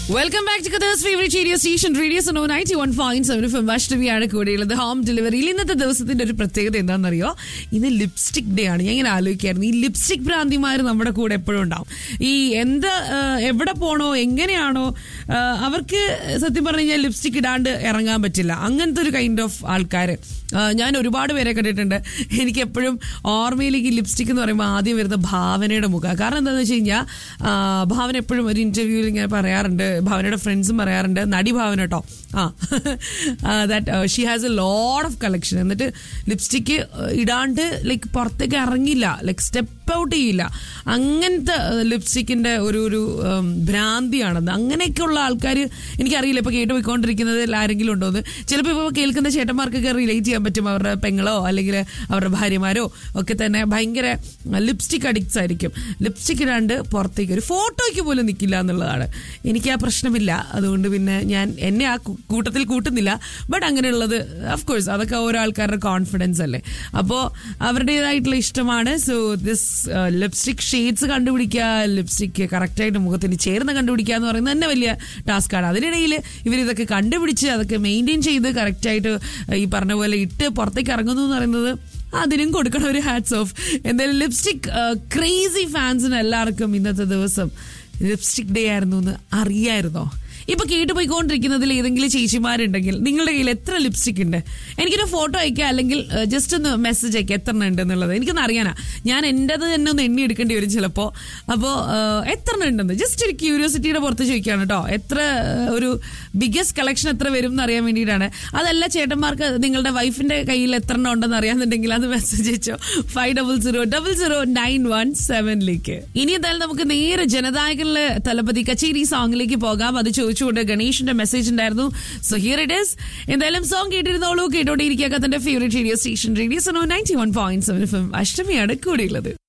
welcome back to കഥേഴ്സ് favourite radio station radio so ninety one point seven F അഷ്ടമിയാണ് കൂടെയുള്ളത് home ഡെലിവറിയിൽ ഇന്നത്തെ ദിവസത്തിന്റെ ഒരു പ്രത്യേകത എന്താണെന്നറിയോ ഇന്ന് ലിപ്സ്റ്റിക് ഡേ ആണ് ഞാൻ ഇങ്ങനെ ആലോചിക്കായിരുന്നു ഈ ലിപ്സ്റ്റിക് ഭ്രാന്തിമാർ നമ്മുടെ കൂടെ എപ്പോഴും ഉണ്ടാവും ഈ എന്ത് ആ, എവിടെ പോണോ എങ്ങനെയാണോ ആ, അവർക്ക് സത്യം പറഞ്ഞു കഴിഞ്ഞാൽ ലിപ്സ്റ്റിക് ഇടാണ്ട് ഇറങ്ങാൻ പറ്റില്ല അങ്ങനത്തെ ഒരു കൈൻഡ് ഓഫ് ആൾക്കാർ ഞാൻ ഒരുപാട് പേരെ കണ്ടിട്ടുണ്ട് എനിക്ക് എപ്പോഴും ഓർമ്മയിലേക്ക് ലിപ്സ്റ്റിക് എന്ന് പറയുമ്പോൾ ആദ്യം വരുന്ന ഭാവനയുടെ മുഖം കാരണം എന്താണെന്ന് വെച്ച് കഴിഞ്ഞാൽ ആ, ഭാവന എപ്പോഴും ഒരു ഇന്റർവ്യൂവിൽ ഇങ്ങനെ പറയാറുണ്ട് ഭാവനയുടെ ഫ്രണ്ട്സും പറയാറുണ്ട് നടി ഭാവന കേട്ടോ ആ that she has a load of collection എന്നിട്ട് ലിപ്സ്റ്റിക്ക് ഇടാണ്ട് ലൈക്ക് പുറത്തേക്ക് ഇറങ്ങില്ല ലൈക്ക് സ്റ്റെപ്പ് ഔട്ട് ചെയ്യില്ല അങ്ങനത്തെ ലിപ്സ്റ്റിക്കിന്റെ ഒരു ഒരു ഉം, ഭ്രാന്തിയാണത് അങ്ങനെയൊക്കെയുള്ള ആൾക്കാർ എനിക്കറിയില്ല ഇപ്പൊ കേട്ട് പോയിക്കൊണ്ടിരിക്കുന്നതിൽ ആരെങ്കിലും ഉണ്ടോ എന്ന് ചിലപ്പോൾ ഇപ്പോൾ കേൾക്കുന്ന ചേട്ടന്മാർക്കൊക്കെ റിലേറ്റ് ചെയ്യാൻ പറ്റും അവരുടെ പെങ്ങളോ അല്ലെങ്കിൽ അവരുടെ ഭാര്യമാരോ ഒക്കെ തന്നെ ഭയങ്കര ലിപ്സ്റ്റിക് അഡിക്ട്സ് ആയിരിക്കും ലിപ്സ്റ്റിക് ഇടാണ്ട് പുറത്തേക്ക് ഒരു ഫോട്ടോയ്ക്ക് പോലും നിൽക്കില്ല എന്നുള്ളതാണ് എനിക്ക് ആ പ്രശ്നമില്ല അതുകൊണ്ട് പിന്നെ ഞാൻ എന്നെ ആ കൂ- കൂട്ടത്തിൽ കൂട്ടുന്നില്ല ബട്ട് അങ്ങനെയുള്ളത് ഓഫ് കോഴ്സ് അതൊക്കെ ഓരോ ആൾക്കാരുടെ കോൺഫിഡൻസ് അല്ലേ അപ്പോൾ അവരുടേതായിട്ടുള്ള ഇഷ്ടമാണ് സോ ദിസ് ലിപ്സ്റ്റിക് ഷെയ്ഡ്സ് കണ്ടുപിടിക്കുക ലിപ്സ്റ്റിക് കറക്റ്റായിട്ട് മുഖത്തിന് ചേർന്ന് കണ്ടുപിടിക്കുക എന്ന് പറയുന്നത് തന്നെ വലിയ ടാസ്ക്കാണ് അതിനിടയിൽ ഇവരിതൊക്കെ കണ്ടുപിടിച്ച് അതൊക്കെ മെയിൻറ്റെയിൻ ചെയ്ത് കറക്റ്റായിട്ട് ഈ പറഞ്ഞ പോലെ ഇട്ട് പുറത്തേക്ക് ഇറങ്ങുന്നു എന്ന് പറയുന്നത് അതിനും കൊടുക്കണം ഒരു ഹാറ്റ്സ് ഓഫ് എന്തായാലും ലിപ്സ്റ്റിക് ക്രേസി ഫാൻസിന് എല്ലാവർക്കും ഇന്നത്തെ ദിവസം ലിപ്സ്റ്റിക് ഡേ ആയിരുന്നു എന്ന് അറിയായിരുന്നോ ഇപ്പൊ കേട്ടുപോയിക്കൊണ്ടിരിക്കുന്നതിൽ ഏതെങ്കിലും ചേച്ചിമാരുണ്ടെങ്കിൽ നിങ്ങളുടെ കയ്യിൽ എത്ര ലിപ്സ്റ്റിക് ഉണ്ട് എനിക്കൊരു ഫോട്ടോ അയക്കുക അല്ലെങ്കിൽ ജസ്റ്റ് ഒന്ന് മെസ്സേജ് അയക്കുക എത്ര എണ്ണം ഉണ്ട് എന്നുള്ളത് എനിക്കൊന്ന് അറിയാനാ ഞാൻ എൻ്റെത് തന്നെ ഒന്ന് എണ്ണി എടുക്കേണ്ടി വരും ചിലപ്പോൾ അപ്പോൾ എത്ര എണ്ണം ഉണ്ടെന്ന് ജസ്റ്റ് ഒരു ക്യൂരിയോസിറ്റിയുടെ പുറത്ത് ചോദിക്കുകയാണ് കേട്ടോ എത്ര ഏഹ്, ഒരു ബിഗ്ഗസ്റ്റ് കളക്ഷൻ എത്ര വരും എന്ന് അറിയാൻ വേണ്ടിയിട്ടാണ് അതല്ല ചേട്ടന്മാർക്ക് നിങ്ങളുടെ വൈഫിന്റെ കയ്യിൽ എത്ര എണ്ണം ഉണ്ടെന്ന് അറിയാന്നുണ്ടെങ്കിൽ അത് മെസ്സേജ് അയച്ചോ five double zero double zero nine one സെവനിലേക്ക് ഇനി എന്തായാലും നമുക്ക് നേരെ ജനനായകനിലെ തലപതി കച്ചേരി സോങ്ങിലേക്ക് പോകാം അത് ചോദിച്ചുകൊണ്ട് ഗണേഷിന്റെ മെസ്സേജ് ഉണ്ടായിരുന്നു സോ ഹിയർ ഇറ്റ് ഇസ് എന്തായാലും സോങ് കേട്ടിരുന്നോളൂ കേട്ടോണ്ടിരിക്കുക തന്റെ favourite radio station radio so ninety one point seven F M അഷ്ടമിയാണ് കൂടിയുള്ളത്